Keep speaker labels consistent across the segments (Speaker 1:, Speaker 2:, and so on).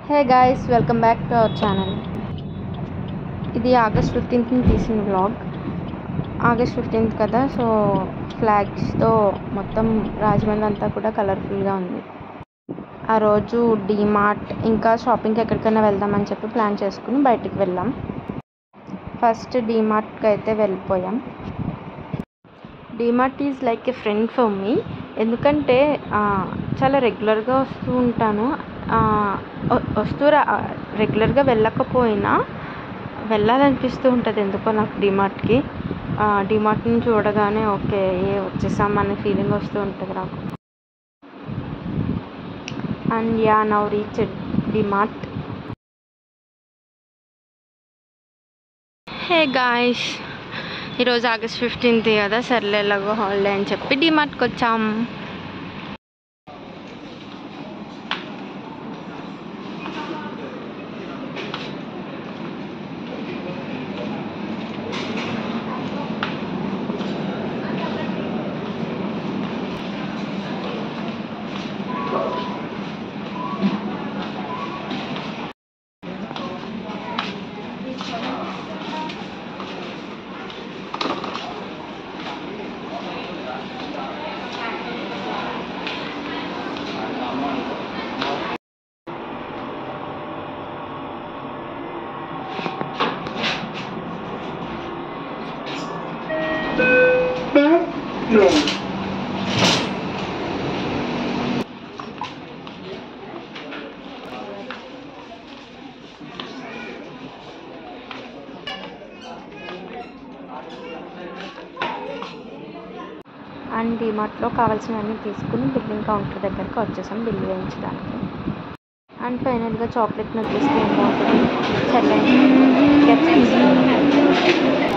Speaker 1: Hey guys welcome back to our channel ఇది August ఫిఫ్టీన్త్ని తీసిన వ్లాగ్ ఆగస్ట్ ఫిఫ్టీన్త్ కదా సో ఫ్లాగ్స్తో మొత్తం రాజమండ్రి అంతా కూడా కలర్ఫుల్గా ఉంది ఆ రోజు డీమార్ట్ ఇంకా షాపింగ్కి ఎక్కడికైనా వెళ్దామని చెప్పి ప్లాన్ చేసుకుని బయటికి వెళ్ళాం ఫస్ట్ డీమార్ట్కి అయితే వెళ్ళిపోయాం DMart is like a friend for me ఎందుకంటే ఆ, చాలా రెగ్యులర్గా వస్తూ ఉంటాను ఆ, వ- వస్తూ రా రెగ్యులర్గా వెళ్ళకపోయినా వెళ్ళాలనిపిస్తూ ఉంటుంది ఎందుకో నాకు డిమార్ట్కి డిమార్ట్ని చూడగానే ఓకే ఏ వచ్చేసాం అనే ఫీలింగ్ వస్తూ ఉంటుంది నాకు and yeah now reach DMart hey guys ఈరోజు ఆగస్ట్ ఫిఫ్టీన్త్ కదా సర్లే ఎలాగో హాలిడే అని చెప్పి డిమార్ట్కి వచ్చాం అండ్ డిమార్ట్లో కావాల్సినవన్నీ తీసుకుని బిల్లింగ్ కౌంటర్ దగ్గరికి వచ్చేసాం బిల్ వేయించడానికి అండ్ ఫైనల్గా చాక్లెట్ నచ్చేస్తే ఏం బాగుంటుంది సర్లే కెట్ తీసుకున్నాం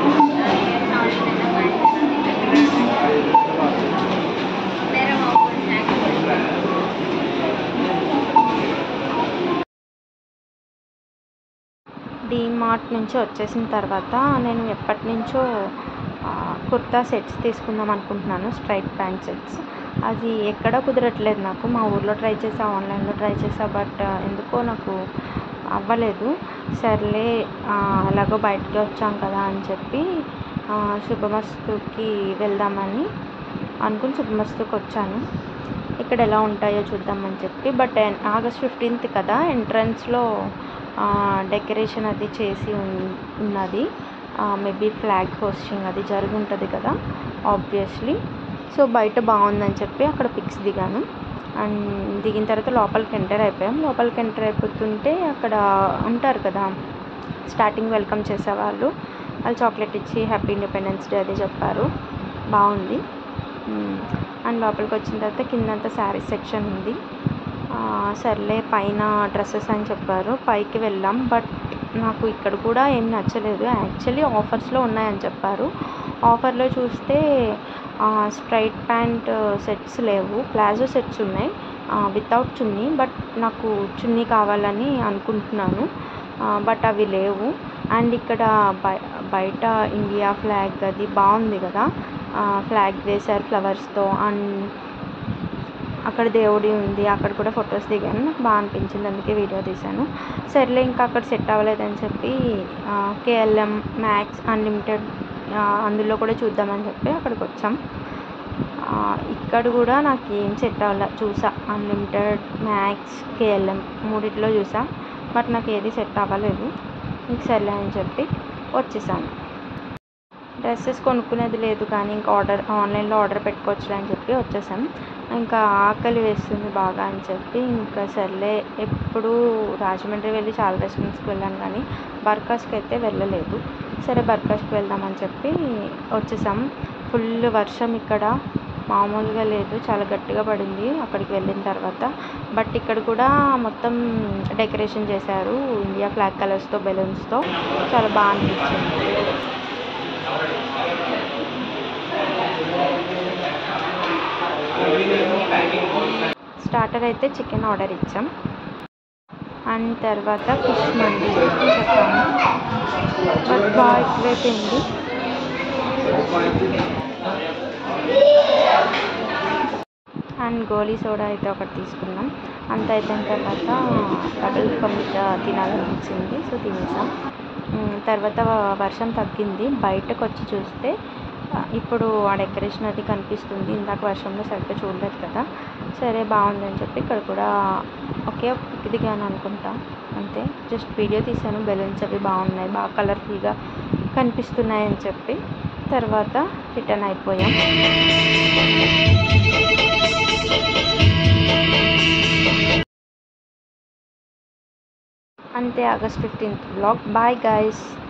Speaker 1: డీమార్ట్ నుంచి వచ్చేసిన తర్వాత నేను ఎప్పటి నుంచో ఆ, కుర్తా సెట్స్ తీసుకుందాం అనుకుంటున్నాను స్ట్రైట్ ప్యాంట్ సెట్స్ అది ఎక్కడ కుదరట్లేదు నాకు మా ఊర్లో ట్రై చేసా ఆన్లైన్లో ట్రై చేసా బట్ ఎందుకో నాకు అవ్వలేదు సర్లే ఆ, ఎలాగో బయటికి వచ్చాం కదా అని చెప్పి ఆ, శుభమస్తుకి వెళ్దామని అనుకుని శుభమస్తుకి వచ్చాను ఇక్కడ ఎలా ఉంటాయో చూద్దామని చెప్పి బట్ ఆగస్ట్ ఫిఫ్టీన్త్ కదా ఎంట్రన్స్లో డెకరేషన్ అది చేసి ఉన్- ఉన్నది మేబీ ఫ్లాగ్ హోస్టింగ్ అది జరిగి ఉంటుంది కదా ఆబ్వియస్లీ సో బయట బాగుందని చెప్పి అక్కడ పిక్స్ దిగాను అండ్ దిగిన తర్వాత లోపలికి ఎంటర్ అయిపోయాం లోపలికి ఎంటర్ అయిపోతుంటే అక్కడ ఉంటారు కదా స్టార్టింగ్ వెల్కమ్ చేసేవాళ్ళు వాళ్ళు చాక్లెట్ ఇచ్చి హ్యాపీ ఇండిపెండెన్స్ డే అది చెప్పారు బాగుంది మ్మ్. అండ్ లోపలికి వచ్చిన తర్వాత కిందంతా శారీస్ సెక్షన్ ఉంది ఆ, సర్లే పైన డ్రెస్సెస్ అని చెప్పారు పైకి వెళ్ళాం బట్ నాకు ఇక్కడ కూడా ఏం నచ్చలేదు యాక్చువల్లీ ఆఫర్స్లో ఉన్నాయని చెప్పారు ఆఫర్లో చూస్తే స్ట్రైట్ ప్యాంట్ సెట్స్ లేవు ప్లాజో సెట్స్ ఉన్నాయి వితౌట్ చున్నీ బట్ నాకు చున్నీ కావాలని అనుకుంటున్నాను బట్ అవి లేవు అండ్ ఇక్కడ బయ బయట ఇండియా ఫ్లాగ్ అది బాగుంది కదా ఫ్లాగ్ వేశారు ఫ్లవర్స్తో అండ్ అక్కడ దేవుడి ఉంది అక్కడ కూడా ఫొటోస్ దిగాను నాకు బాగా అనిపించింది అందుకే వీడియో తీశాను సర్లే ఇంకా అక్కడ సెట్ అవ్వలేదని చెప్పి కేఎల్ఎం మ్యాక్స్ అన్లిమిటెడ్ అందులో కూడా చూద్దామని చెప్పి అక్కడికి వచ్చాం ఆ, ఇక్కడ కూడా నాకు ఏం సెట్ అవ్వాల చూసా అన్లిమిటెడ్ మ్యాక్స్ కేఎల్ఎం మూడిట్లో చూసా బట్ నాకు ఏది సెట్ అవ్వలేదు ఇంక సర్లే అని చెప్పి వచ్చేసాను డ్రెస్సెస్ కొనుక్కునేది లేదు కానీ ఇంకా ఆర్డర్ ఆన్లైన్లో ఆర్డర్ పెట్టుకోవచ్చులే అని చెప్పి వచ్చేసాం ఇంకా ఆకలి వేస్తుంది బాగా అని చెప్పి ఇంకా సర్లే ఎప్పుడు రాజమండ్రి వెళ్ళి చాలా రెస్టారెంట్స్కి వెళ్ళాను కానీ బర్కాస్కి అయితే వెళ్ళలేదు సరే బర్కాస్కి వెళ్దామని చెప్పి వచ్చేసాం ఫుల్ వర్షం ఇక్కడ మామూలుగా లేదు చాలా గట్టిగా పడింది అక్కడికి వెళ్ళిన తర్వాత బట్ ఇక్కడ కూడా మొత్తం డెకరేషన్ చేశారు ఇండియా ఫ్లాగ్ కలర్స్తో బెలూన్స్తో చాలా బాగా అనిపించింది స్టార్టర్ అయితే చికెన్ ఆర్డర్ ఇచ్చాం అండ్ తర్వాత ఫిష్ మండి చెప్పాము బట్ బాగా ఎక్కువైపోయింది అండ్ గోలీ సోడా అయితే ఒకటి తీసుకున్నాం అంత అయిపోయిన తర్వాత డబుల్ కమిట తినాలనిపించింది సో తినేసాం ఉమ్, తర్వాత వర్షం తగ్గింది బయటకు వచ్చి చూస్తే ఆ, ఇప్పుడు ఆ డెకరేషన్ అది కనిపిస్తుంది ఇందాక వర్షంలో సరిగ్గా చూడలేదు కదా సరే బాగుంది అని చెప్పి ఇక్కడ కూడా ఒకే ఒక పిక్ దిగాను అనుకుంటా అంతే జస్ట్ వీడియో తీసాను బెలూన్స్ అవి బాగున్నాయి బాగా కలర్ఫుల్గా కనిపిస్తున్నాయి అని చెప్పి తర్వాత రిటర్న్ అయిపోయాం అంతే August fifteenth blog bye guys